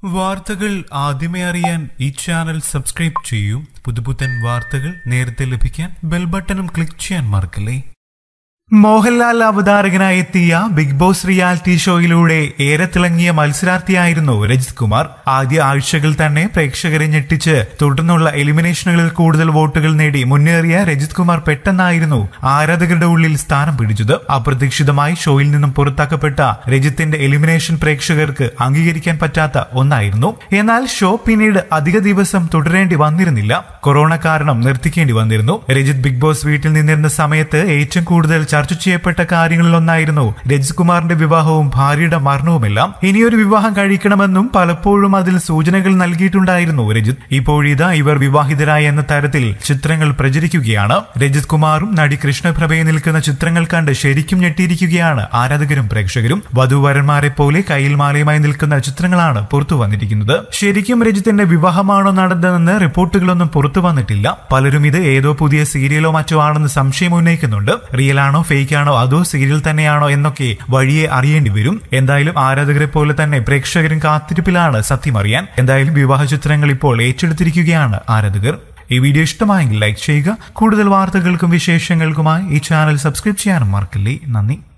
വാർത്തകൾ ആദ്യമേ അറിയാൻ ഈ ചാനൽ സബ്സ്ക്രൈബ് ചെയ്യൂ പുതുപുത്തൻ വാർത്തകൾ നേരത്തെ ലഭിക്കാൻ ബെൽ ബട്ടണും ക്ലിക്ക് ചെയ്യാൻ മറക്കല്ലേ മോഹൻലാൽ അവതാരകനായി എത്തിയ ബിഗ് ബോസ് റിയാലിറ്റി ഷോയിലൂടെ ഏറെ തിളങ്ങിയ മത്സരാർത്ഥിയായിരുന്നു രജിത് കുമാർ ആദ്യ ആഴ്ചകൾ തന്നെ പ്രേക്ഷകരെ ഞെട്ടിച്ച് തുടർന്നുള്ള എലിമിനേഷനുകളിൽ കൂടുതൽ വോട്ടുകൾ നേടി മുന്നേറിയ രജിത് കുമാർ പെട്ടെന്നായിരുന്നു ആരാധകരുടെ ഉള്ളിൽ സ്ഥാനം പിടിച്ചത് അപ്രതീക്ഷിതമായി ഷോയിൽ നിന്നും പുറത്താക്കപ്പെട്ട രജിത്തിന്റെ എലിമിനേഷൻ പ്രേക്ഷകർക്ക് അംഗീകരിക്കാൻ പറ്റാത്ത ഒന്നായിരുന്നു എന്നാൽ ഷോ പിന്നീട് അധിക ദിവസം തുടരേണ്ടി വന്നിരുന്നില്ല കൊറോണ കാരണം നിർത്തിക്കേണ്ടി വന്നിരുന്നു രജിത് ബിഗ് ബോസ് വീട്ടിൽ നിന്നിരുന്ന സമയത്ത് ഏറ്റവും കൂടുതൽ ചർച്ച ചെയ്യപ്പെട്ട കാര്യങ്ങളിലൊന്നായിരുന്നു രജിത് കുമാറിന്റെ വിവാഹവും ഭാര്യയുടെ മരണവുമെല്ലാം ഇനിയൊരു വിവാഹം കഴിക്കണമെന്നും പലപ്പോഴും അതിൽ സൂചനകൾ നൽകിയിട്ടുണ്ടായിരുന്നു രജിത് ഇപ്പോഴിതാ ഇവർ വിവാഹിതരായ എന്ന തരത്തിൽ ചിത്രങ്ങൾ പ്രചരിക്കുകയാണ് രജിത് കുമാറും നടി കൃഷ്ണപ്രഭയെ നിൽക്കുന്ന ചിത്രങ്ങൾ കണ്ട് ശരിക്കും ഞെട്ടിയിരിക്കുകയാണ് ആരാധകരും പ്രേക്ഷകരും വധുവരന്മാരെ പോലെ കയ്യിൽ മാലയുമായി നിൽക്കുന്ന ചിത്രങ്ങളാണ് പുറത്തു വന്നിരിക്കുന്നത് ശരിക്കും രജിത്തിന്റെ വിവാഹമാണോ നടന്നതെന്ന് റിപ്പോർട്ടുകളൊന്നും പുറത്തു വന്നിട്ടില്ല പലരും ഇത് ഏതോ പുതിയ സീരിയലോ മറ്റോ ആണെന്ന് സംശയം ഉന്നയിക്കുന്നുണ്ട് റിയൽ ആണോ ഫേക്ക് ആണോ അതോ സീരിയൽ തന്നെയാണോ എന്നൊക്കെ വഴിയെ അറിയേണ്ടി വരും എന്തായാലും ആരാധകരെ പോലെ തന്നെ പ്രേക്ഷകരും കാത്തിരിപ്പിലാണ് സത്യം അറിയാൻ എന്തായാലും വിവാഹ ചിത്രങ്ങൾ ഇപ്പോൾ ഏറ്റെടുത്തിരിക്കുകയാണ് ആരാധകർ ഈ വീഡിയോ ഇഷ്ടമായെങ്കിൽ ലൈക്ക് ചെയ്യുക കൂടുതൽ വാർത്തകൾക്കും വിശേഷങ്ങൾക്കുമായി ഈ ചാനൽ സബ്സ്ക്രൈബ് ചെയ്യാനും മറക്കില്ലേ നന്ദി